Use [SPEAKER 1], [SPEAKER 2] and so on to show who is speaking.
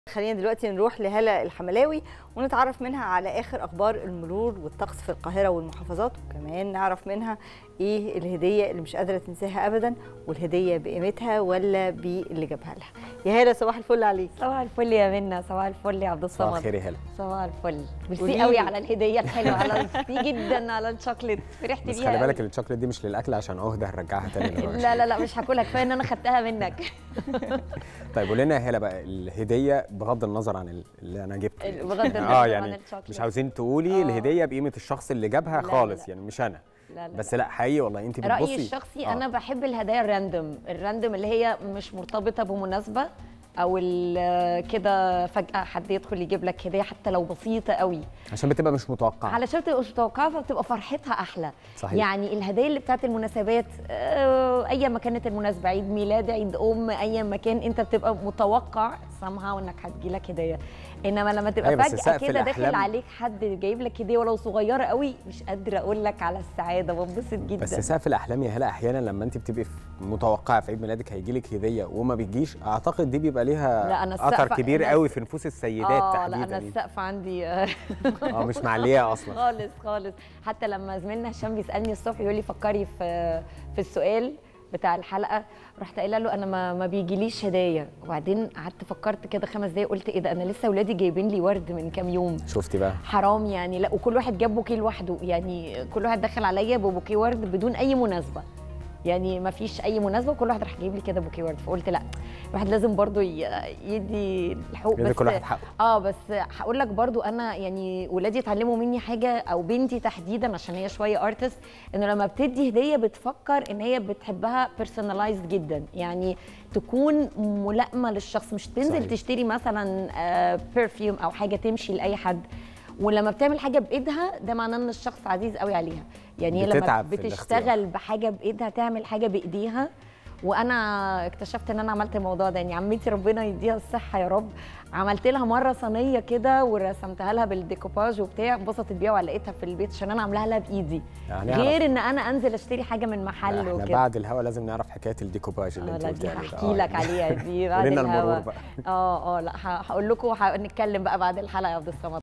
[SPEAKER 1] خلينا دلوقتي نروح لهلا الحملاوي ونتعرف منها على اخر اخبار المرور والطقس في القاهره والمحافظات وكمان نعرف منها ايه الهديه اللي مش قادره تنساها ابدا والهديه بقيمتها ولا باللي جابها لها يا هلا صباح الفل عليك
[SPEAKER 2] صباح الفل يا منى صباح الفل يا عبد
[SPEAKER 3] صباح
[SPEAKER 2] الصمد
[SPEAKER 3] الخير يا هلا
[SPEAKER 2] صباح الفل ميرسي
[SPEAKER 1] قوليلي.
[SPEAKER 2] قوي على الهديه الحلوه على ميرسي جدا على الشوكليت فرحت
[SPEAKER 3] بس
[SPEAKER 2] بيها
[SPEAKER 3] خلي
[SPEAKER 2] قوي.
[SPEAKER 3] بالك الشوكليت دي مش للاكل عشان عهده هنرجعها تاني للراجل.
[SPEAKER 2] لا لا لا مش هاكلها كفايه ان انا خدتها منك
[SPEAKER 3] طيب قول لنا يا هلا بقى الهديه بغض النظر عن ال- اللي انا جبته
[SPEAKER 2] بغض النظر
[SPEAKER 3] اه
[SPEAKER 2] عن
[SPEAKER 3] يعني
[SPEAKER 2] الشوكليت.
[SPEAKER 3] مش عاوزين تقولي
[SPEAKER 2] آه.
[SPEAKER 3] الهديه بقيمه الشخص اللي جابها
[SPEAKER 2] لا،
[SPEAKER 3] خالص
[SPEAKER 2] لا.
[SPEAKER 3] يعني مش انا
[SPEAKER 2] لا لا
[SPEAKER 3] بس لا حقيقي والله انت بتبصي
[SPEAKER 2] رايي الشخصي
[SPEAKER 3] آه.
[SPEAKER 2] انا بحب الهدايا الراندوم الراندوم اللي هي مش مرتبطه بمناسبه او ال- كده فجاه حد يدخل يجيب لك هديه حتى لو بسيطه قوي
[SPEAKER 3] عشان بتبقى مش متوقعه
[SPEAKER 2] علشان تبقى مش متوقعه فبتبقى فرحتها احلى
[SPEAKER 3] صحيح.
[SPEAKER 2] يعني الهدايا اللي بتاعت المناسبات آه، ايا ما كانت المناسبه عيد ميلاد عيد ام ايا ما كان انت بتبقى متوقع سامها انك هتجيلك هديه انما لما تبقى
[SPEAKER 3] أيوة، بس
[SPEAKER 2] فجاه
[SPEAKER 3] سقف
[SPEAKER 2] كده داخل
[SPEAKER 3] الأحلام-
[SPEAKER 2] عليك حد جايب لك هديه ولو صغيره قوي مش قادره اقول لك على السعاده بنبسط جدا
[SPEAKER 3] بس سقف الاحلام يا هلا احيانا لما انت بتبقي في- متوقعه في عيد ميلادك هيجي لك هديه وما بتجيش اعتقد دي بيبقى ليها
[SPEAKER 2] لا، أنا
[SPEAKER 3] اثر
[SPEAKER 2] السقف-
[SPEAKER 3] كبير
[SPEAKER 2] أنا
[SPEAKER 3] قوي
[SPEAKER 2] الس-
[SPEAKER 3] في نفوس السيدات
[SPEAKER 2] اه لا
[SPEAKER 3] تحديدا
[SPEAKER 2] انا
[SPEAKER 3] يعني.
[SPEAKER 2] السقف عندي
[SPEAKER 3] اه مش معليه اصلا
[SPEAKER 2] خالص خالص حتى لما زميلنا هشام بيسالني الصبح يقول لي فكري في في السؤال بتاع الحلقه رحت قايله له انا ما, ما بيجيليش هدايا وبعدين قعدت فكرت كده خمس دقايق قلت ايه ده انا لسه ولادي جايبين لي ورد من كام يوم
[SPEAKER 3] شفتي بقى
[SPEAKER 2] حرام يعني لا وكل واحد جاب بوكيه لوحده يعني كل واحد دخل عليا ببوكيه ورد بدون اي مناسبه يعني ما فيش اي مناسبه وكل واحد راح جايب لي كده بوكيه ورد فقلت لا الواحد لازم برضو ي- يدي الحقوق
[SPEAKER 3] يدي
[SPEAKER 2] بس
[SPEAKER 3] كل واحد حقه.
[SPEAKER 2] اه بس هقول لك برضو انا يعني ولادي اتعلموا مني حاجه او بنتي تحديدا عشان هي شويه ارتست انه لما بتدي هديه بتفكر ان هي بتحبها بيرسونلايزد جدا يعني تكون ملائمه للشخص مش تنزل
[SPEAKER 3] صحيح.
[SPEAKER 2] تشتري مثلا برفيوم او حاجه تمشي لاي حد ولما بتعمل حاجه بايدها ده معناه ان الشخص عزيز قوي عليها يعني هي لما
[SPEAKER 3] بتتعب في الاختيار.
[SPEAKER 2] بتشتغل بحاجه بايدها تعمل حاجه بايديها وانا اكتشفت ان انا عملت الموضوع ده يعني عمتي ربنا يديها الصحه يا رب عملت لها مره صينيه كده ورسمتها لها بالديكوباج وبتاع انبسطت بيها وعلقتها في البيت عشان انا عاملاها لها بايدي
[SPEAKER 3] يعني
[SPEAKER 2] غير ان انا انزل اشتري حاجه من محل
[SPEAKER 3] احنا
[SPEAKER 2] وكده
[SPEAKER 3] بعد الهوا لازم نعرف حكايه الديكوباج اللي
[SPEAKER 2] اه
[SPEAKER 3] انت
[SPEAKER 2] لا
[SPEAKER 3] قلتي
[SPEAKER 2] دي
[SPEAKER 3] عليه ده.
[SPEAKER 2] هحكي
[SPEAKER 3] آه،
[SPEAKER 2] لك
[SPEAKER 3] يعني.
[SPEAKER 2] عليها دي بعد
[SPEAKER 3] قولي لنا
[SPEAKER 2] الهوا
[SPEAKER 3] المرور بقى
[SPEAKER 2] اه اه لا ه- هقول لكم نتكلم بقى بعد الحلقه يا عبد الصمد